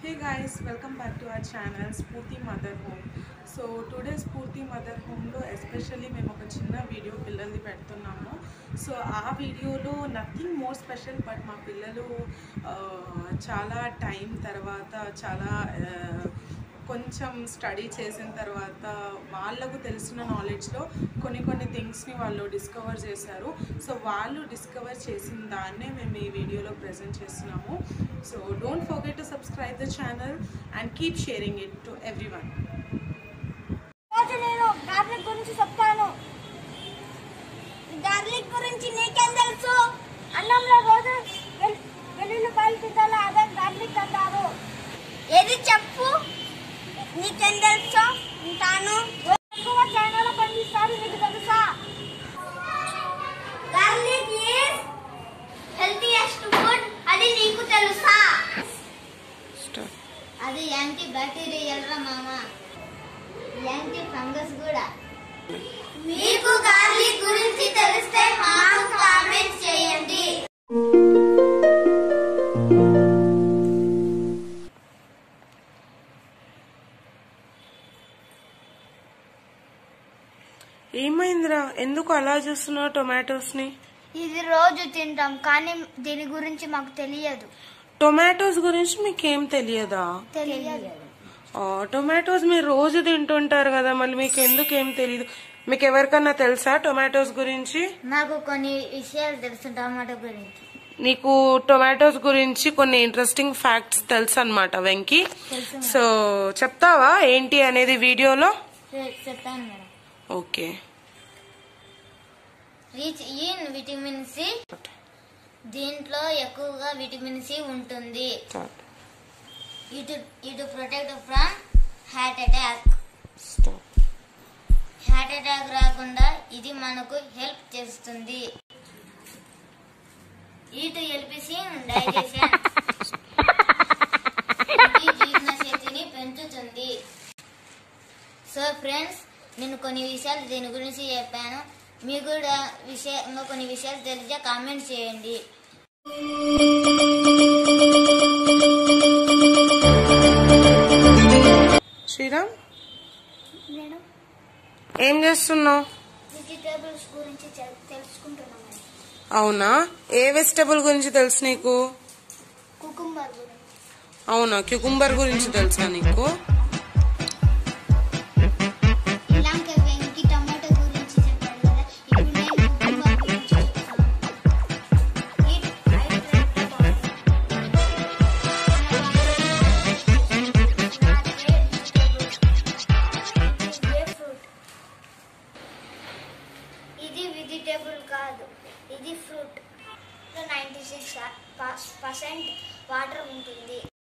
Hey guys, welcome back to our channel Spooty Mother Home. So today Spoorthi mother హోమ్లో especially మేము ఒక చిన్న video పిల్లల్ని పెడుతున్నాము సో ఆ వీడియోలో నథింగ్ మోర్ స్పెషల్ బట్ మా పిల్లలు ఆ, చాలా టైం తర్వాత చాలా ఆ, కొంచెం స్టడీ చేసిన తర్వాత వాళ్ళకు తెలిసిన నాలెడ్జ్లో కొన్ని కొన్ని థింగ్స్ని వాళ్ళు డిస్కవర్ చేశారు సో వాళ్ళు డిస్కవర్ చేసిన దాన్నే మేము ఈ వీడియోలో ప్రజెంట్ చేస్తున్నాము so don't forget to subscribe the channel and keep sharing it to everyone రోజు నేను గార్లిక్ గురించి చెప్తాను గార్లిక్ గురించి నీకేం తెలుసు అన్నంలో రోజు వెల్- వెల్లుల్లిపాయలు తింటారు అదే గార్లిక్ అంటారు ఏది చెప్పు నీకేం తెలుసు ఉంటాను ఎక్కువ చైనాలో పండిస్తారు నీకు తెలుసా గార్లిక్ ఈజ్ హెల్తీయెస్ట్ ఫుడ్ అది నీకు తెలుసా అది యాంటీ బ్యాక్టీరియల్ రా మామ యాంటీ ఫంగస్ కూడా మీకు గార్లిక్ గురించి తెలిస్తే మాకు కామెంట్ చేయండి ఏమైందిరా ఎందుకు అలా చూస్తున్నావు టొమాటోస్ని ఇది రోజు తింటాం కానీ దీని గురించి మాకు తెలియదు టొమాటోస్ గురించి మీకేం తెలియదా తెలియదు ఆ, టొమాటోస్ మీరు రోజు తింటుంటారు కదా మళ్ళీ మీకు ఎందుకు ఏం తెలియదు మీకు ఎవరికన్నా తెలుసా టొమాటోస్ గురించి నాకు కొన్ని విషయాలు తెలుసు టమాటో గురించి నీకు టొమాటోస్ గురించి కొన్ని ఇంట్రెస్టింగ్ ఫ్యాక్ట్స్ తెలుసు అనమాట వెంకీ తెలుసు సో చెప్తావా ఏంటి అనేది వీడియోలో చెప్తాను madam okay reach in vitamin C దీంట్లో ఎక్కువగా విటమిన్ సి ఉంటుంది ఇటు ఇటు protect from heart attack heart attack రాకుండా ఇది మనకు హెల్ప్ చేస్తుంది ఇటు ఎల్పిసి డైజెషన్ ఇది జీర్ణశక్తిని పెంచుతుంది సో ఫ్రెండ్స్ నేను కొన్ని విషయాలు దీని గురించి చెప్పాను మీకు కూడా విషయ ఇంకా కొన్ని విషయాలు తెలిస్తే కామెంట్ చేయండి శ్రీరామ్ నేను ఏం చేస్తున్నావు వెజిటేబుల్స్ గురించి తెలుసుకుంటున్నాను అవునా ఏ వెజిటబుల్ గురించి తెలుసు నీకు కుకుంబర్ గురించి అవునా క్యుకుంబర్ గురించి తెలుసా నీకు ఇలాంటి వెంకి టమాటో గురించి చెప్పాడు కదా ఇప్పుడు నేను కుకుంబర్ గురించి చెప్తాను It hydrates the body. Grapefruit. ఇది వెజిటేబుల్ కాదు ఇది fruit ninety six percent water ఉంటుంది